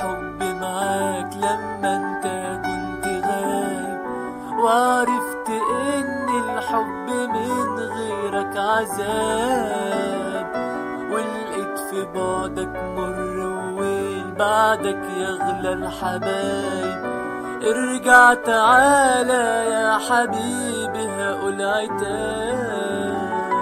الحب معاك لما انت كنت غايب وعرفت ان الحب من غيرك عذاب ولقيت في بعدك مر وويل بعدك يغلى الحبايب ارجع تعالى يا حبيبي هقول عتاب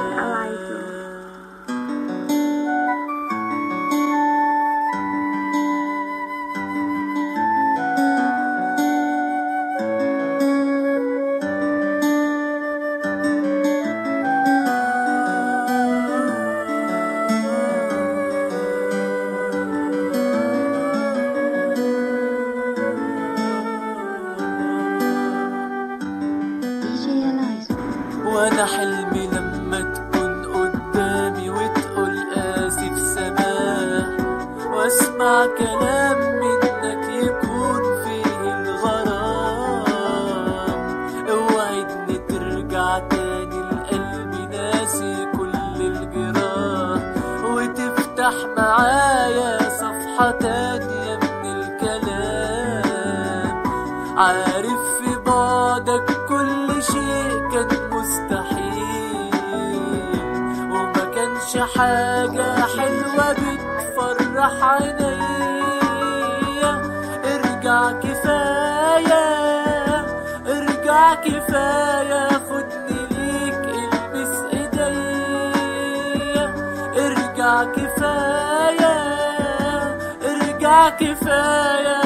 DJ Eliza. وانا حلمي لما تكون قدامي وتقول اسف سماح واسمع كلام منك يكون فيه الغرام اوعدني ترجع تاني لقلبي ناسي كل الجراح وتفتح معايا صفحة تانية من الكلام عارف في بعدك كل شيء كان مستحيل وما كانش حاجة حلوة بتفرح عينيا ارجع كفاية ارجع كفاية خدني ليك البس ايديا ارجع كفاية ارجع كفاية